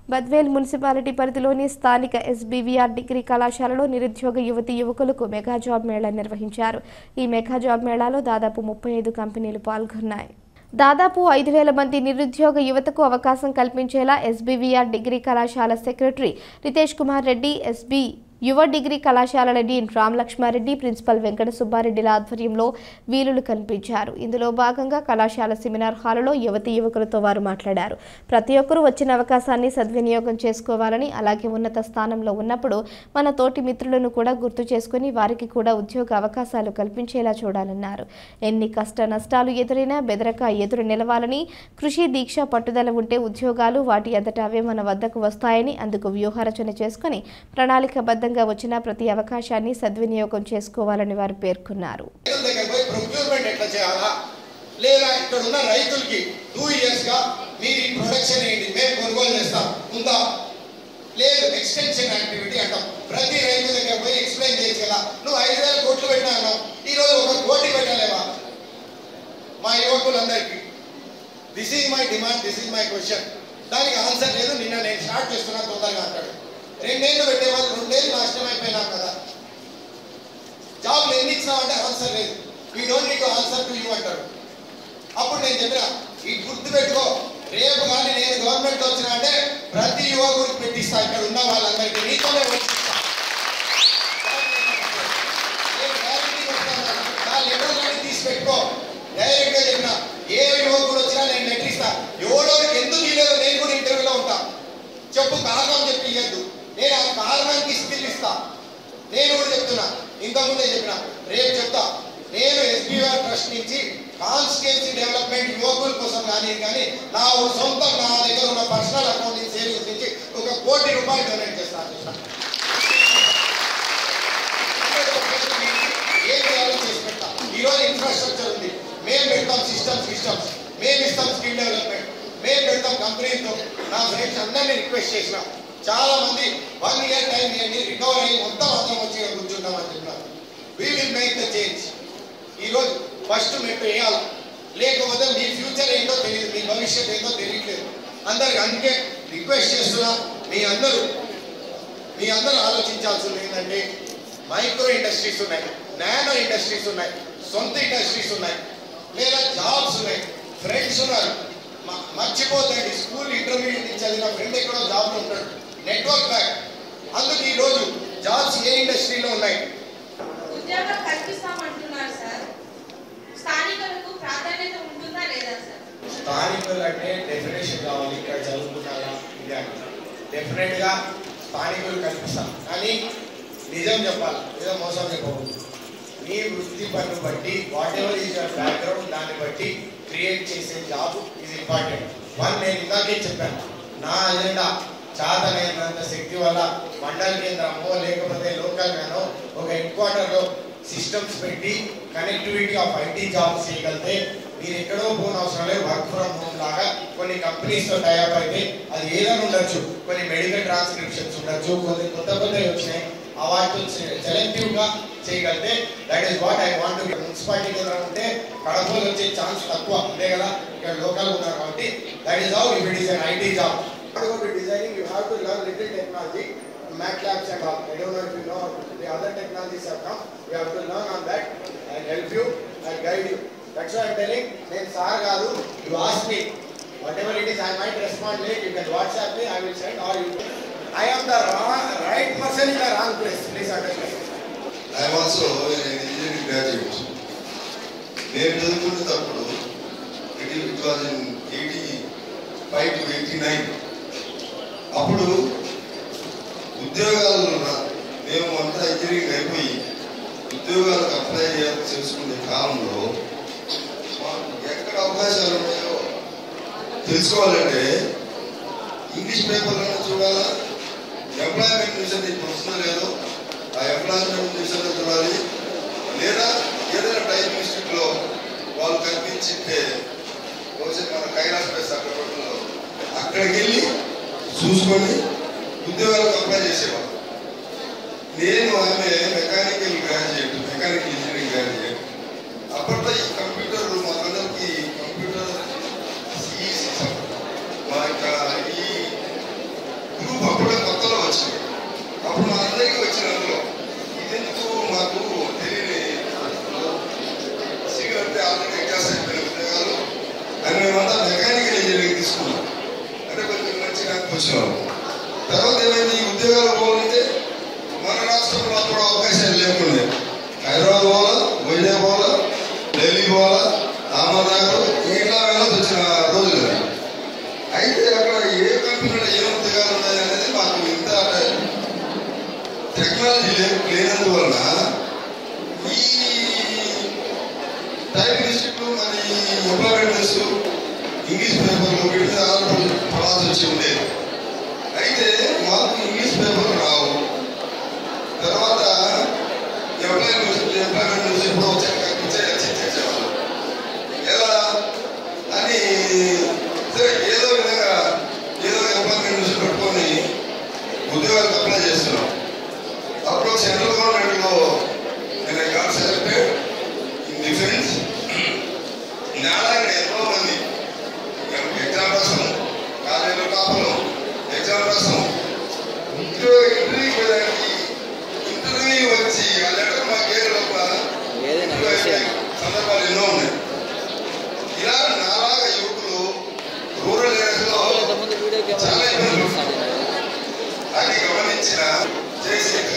Badvel municipality పరిధిలోని స్థానిక SBVR degree కళాశాలలో నిరుద్యోగ యువతి యువకులకు మెగా జాబ్ మేళా నిర్వహించారు ఈ మెగా జాబ్ మేళాలో దాదాపు ముప్పై ఐదు కంపెనీలు పాల్గొన్నాయి దాదాపు ఐదు వేల మంది నిరుద్యోగ యువతకు అవకాశం కల్పించేలా ఎస్బీవీఆర్ డిగ్రీ కళాశాల secretary Ritesh Kumar Reddy SB Yuva degree కళాశాలల డీన్ రామ్ లక్ష్మారెడ్డి ప్రిన్సిపల్ వెంకట సుబ్బారెడ్డిల ఆధ్వర్యంలో వీలులు కల్పించారు ఇందులో భాగంగా కళాశాల సెమినార్ హాలులో యువతి యువకులతో వారు మాట్లాడారు ప్రతి ఒక్కరూ వచ్చిన అవకాశాన్ని సద్వినియోగం చేసుకోవాలని అలాగే ఉన్నత స్థానంలో ఉన్నప్పుడు మన తోటి మిత్రులను కూడా గుర్తు చేసుకుని వారికి కూడా ఉద్యోగ అవకాశాలు కల్పించేలా చూడాలన్నారు ఎన్ని కష్ట నష్టాలు ఎదురైనా బెదరక ఎదురు నిలవాలని కృషి దీక్ష పట్టుదల ఉంటే ఉద్యోగాలు వాటి అంతటా అవే మన వద్దకు వస్తాయని అందుకు వ్యూహరచన చేసుకుని ప్రణాళికబద్ధంగా వచ్చిన ప్రతి అవకాశాన్ని సద్వినియోగం చేసుకోవాలని వారు పేర్కొన్నారు రైతుల దగ్గర పోయి ప్రొక్యూర్మెంట్ ఎట్లా చేయాలా లేదా ఇక్కడ ఉన్న రైతులకి టూ ఇయర్స్ గా మీరు ఈ ప్రొడక్షన్ ఏంటి మేము కొనుగోలు చేస్తాం ఉందా లేదు ఎక్స్టెన్షన్ యాక్టివిటీ అంటాం ప్రతి రైతు దగ్గర పోయి ఎక్స్ప్లెయిన్ చేయొచ్చు కదా నువ్వు ఐదు వేల కోట్లు పెట్టినా అన్నావు ఈ రోజు ఒక కోటి పెట్టలేవా మా యువకులందరికీ this is my demand this is my question దానికి ఆన్సర్ లేదు నిన్న నేను స్టార్ట్ చేస్తున్నా తొందరగా అంటాడు రెండేళ్ళు పెట్టేవాళ్ళు రెండేళ్ళు నాశనం అయిపోయినాం కదా జాబ్లు ఎన్ని ఇచ్చినామంటే ఆన్సర్ లేదు we don't need answer to you అంటారు అప్పుడు నేను చెప్పిన ఈ గుర్తు పెట్టుకో రేపు కానీ నేను గవర్నమెంట్ వచ్చిన అంటే ప్రతి యువకుడికి పెట్టిస్తా ఇక్కడ ఉన్న వాళ్ళందరికీ నీతోనే వచ్చిస్తా నేను guarantee కొడుతున్నాను. నా లెటర్ కానీ తీసి పెట్టుకో డైరెక్ట్ గా చెప్పిన ఏ యువకుడు వచ్చినా నేను లెటర్ ఇస్తా ఎవడోకి ఎందుకు ఇవ్వలేదో నేను కూడా ఇంటర్వ్యూలో ఉంటా చెప్పు కారణం చెప్పి ఇవ్వద్దు నేను ఆ కారణానికి స్కిల్ ఇస్తా నేను కూడా చెప్తున్నా ఇంతకుముందే చెప్పిన రేపు చెప్తా నేను ఎస్బీఆర్ ట్రస్ట్ నుంచి కాన్స్టిట్యున్సీ డెవలప్మెంట్ యువకుల కోసం కానీ కానీ నా సొంత నా దగ్గర ఉన్న పర్సనల్ అకౌంటింగ్ సేవింగ్స్ నుంచి ఒక కోటి రూపాయలు డొనేట్ చేస్తాను కృష్ణ. ఏం చేయాలో చేసి పెడతా ఈరోజు ఇన్ఫ్రాస్ట్రక్చర్ ఉంది మేము పెడతాం సిస్టమ్స్ సిస్టమ్స్ మేము ఇస్తాం స్కిల్ డెవలప్మెంట్ మేము పెడతాం కంపెనీతో నా ఫ్రెండ్స్ అందరినీ రిక్వెస్ట్ చేసిన చాలా మంది వన్ ఇయర్ టైం ఇవ్వండి రికవర్ అయ్యి మొత్తం అందరం వచ్చి ఇక్కడ కూర్చుంటామని చెప్పినారు we will make the change ఈరోజు ఫస్ట్ మెట్టు వేయాలి లేకపోతే మీ ఫ్యూచర్ ఏంటో తెలియదు మీ భవిష్యత్ ఏంటో తెలియట్లేదు అందరికి అందుకే రిక్వెస్ట్ చేస్తున్నా మీ అందరూ మీ అందరూ ఆలోచించాల్సింది ఏంటంటే మైక్రో ఇండస్ట్రీస్ ఉన్నాయి నానో ఇండస్ట్రీస్ ఉన్నాయి సొంత ఇండస్ట్రీస్ ఉన్నాయి లేదా జాబ్స్ ఉన్నాయి ఫ్రెండ్స్ ఉన్నారు మ- మర్చిపోతండి స్కూల్ ఇంటర్మీడియట్ నుంచి చదివిన ఫ్రెండ్ ఎక్కడో జాబ్ ఉంటాడు నెట్వర్క్ బ్యాక్ అందుకు ఈ రోజు జాబ్స్ ఏ ఇండస్ట్రీలో ఉన్నాయి ఉద్యోగం కల్పిస్తామంటున్నారు సార్ స్థానికులకు ప్రాధాన్యత ఉంటుందా లేదా సార్ స్థానికులు అంటే డెఫినేషన్ కావాలి ఇక్కడ చదువుకున్నారా ఇది అని డెఫినెట్ గా స్థానికులు కల్పిస్తాం కానీ నిజం చెప్పాలి ఏదో మోసం చెప్పకూడదు మీ వృత్తి పన్ను బట్టి whatever is your background దాన్ని బట్టి క్రియేట్ చేసే జాబ్ ఇది ఇంపార్టెంట్ వన్ నేను ఇందాకే చెప్పాను నా అజెండా చాతనైనంత శక్తి వల్ల మండల కేంద్రమో లేకపోతే లోకల్ గానో ఒక హెడ్ క్వార్టర్లో సిస్టమ్స్ పెట్టి కనెక్టివిటీ ఆఫ్ ఐటీ జాబ్స్ చేయగలిగితే మీరు ఎక్కడో పోన అవసరం లేదు వర్క్ ఫ్రమ్ హోమ్ లాగా కొన్ని కంపెనీస్ తో టైప్ అయితే అది ఏదైనా ఉండొచ్చు కొన్ని మెడికల్ ట్రాన్స్క్రిప్షన్స్ ఉండొచ్చు కొన్ని కొత్త కొత్తవి వచ్చినాయి ఆ వాటితో సెలెక్టివ్ గా చేయగలిగితే that is what I want municipality కేంద్రం ఉంటే కడపలో వచ్చే ఛాన్స్ తక్కువ అంతే కదా ఇక్కడ లోకల్ ఉన్నారు కాబట్టి that is how if it is an IT job designing you have to learn little technology MATLABs and all. I don't know if you know the other technologies have come. You have to learn on that. I'll help you. I'll guide you. That's why I'm telling. Then sir garu, you ask me. Whatever it is, I might respond late. You can WhatsApp me. I will send or you. I am the wrong, right person in the wrong place. Please understand. I am also an engineering graduate. నేను చదువుకునేటప్పుడు it it was in eighty five to eighty nine అప్పుడు ఉద్యోగాలు రా- మేము అంతా engineering అయిపోయి ఉద్యోగాలకు apply చేయాలి చేసుకునే కాలంలో మాకు ఎక్కడ అవకాశాలు ఉన్నాయో తెలుసుకోవాలంటే ఇంగ్లీష్ పేపర్లను చూడాలా ఎంప్లాయ్మెంట్ మిషన్ ఇప్పుడు వస్తుందో లేదో ఆ ఎంప్లాయ్మెంట్ మిషన్ చూడాలి లేదా ఏదైనా టైప్ ఇన్స్టిట్యూట్ లో వాళ్ళు కనిపించింటే బహుశా మన కైలాస్ ప్లేస్ అక్కడ పట్టులో అక్కడికి వెళ్ళి చూసుకొని ఉద్యోగాలకు అప్లై చేసేవాళ్ళు నేను ఆమె mechanical graduate mechanical engineering graduate అప్పట్లో ఈ కంప్యూటర్ మాకందరికి కంప్యూటర్ సిఈసి మా యొక్క ఈ చేయడానికి వచ్చినారు తర్వాత ఏమైంది ఈ ఉద్యోగాలు పోవాలంటే మన రాష్ట్రంలో కూడా అవకాశాలు లేకుండే హైదరాబాద్ పోవాలా వైజాగ్ పోవాలా ఢిల్లీ పోవాలా అహ్మద్నగర్ ఇట్లా వెళ్ళాల్సి వచ్చిన రోజులు అవి. అయితే అక్కడ ఏ కంపెనీలో ఏ ఉద్యోగాలు ఉన్నాయి అనేది మాకు ఇంత టెక్నాలజీ లే- లేనందువలన ఈ టైపిస్టులు మరి ఎంప్లాయ్మెంట్స్ ఇంగ్లీష్ పేపర్లు వీటి మీద ఆధారపడి పడాల్సి వచ్చి ఉండేది అయితే మాకు ఇంగ్లీష్ పేపర్లు రావు తర్వాత ఎంప్లాయ్మెంట్ ఎంప్లాయ్మెంట్ న్యూస్ ఎప్పుడో వచ్చాక చర్చించేవాళ్ళు ఎలా అని సరే ఏదో విధంగా ఏదో ఎంప్లాయ్మెంట్ న్యూస్ పెట్టుకొని ఉద్యోగాలకు అప్లై చేస్తున్నాం అప్పుడు సెంట్రల్ గవర్నమెంట్ లో నేను గాట్ సెలెక్టెడ్ ఇన్ డిఫెన్స్ నాలాగే ఎంతో మంది ఎగ్జామ్ రాసాం కాలేజీలో టాపర్లు ఎగ్జామ్ రాసాం ఇంటర్వ్యూ ఇంటర్వ్యూ పోయడానికి ఇంటర్వ్యూ వచ్చి ఆ లెటర్ మాకు ఏ లోపల ఏదైనా ఇంటర్వ్యూ అయిపోయిన సందర్భాలు ఎన్నో ఉన్నాయి ఇలా నాలాగా యువకులు రూరల్ ఏరియాలో ఇంతకుముందు వీడియో చాలా ఇబ్బందులు కెమెరా అది గమనించిన చేసి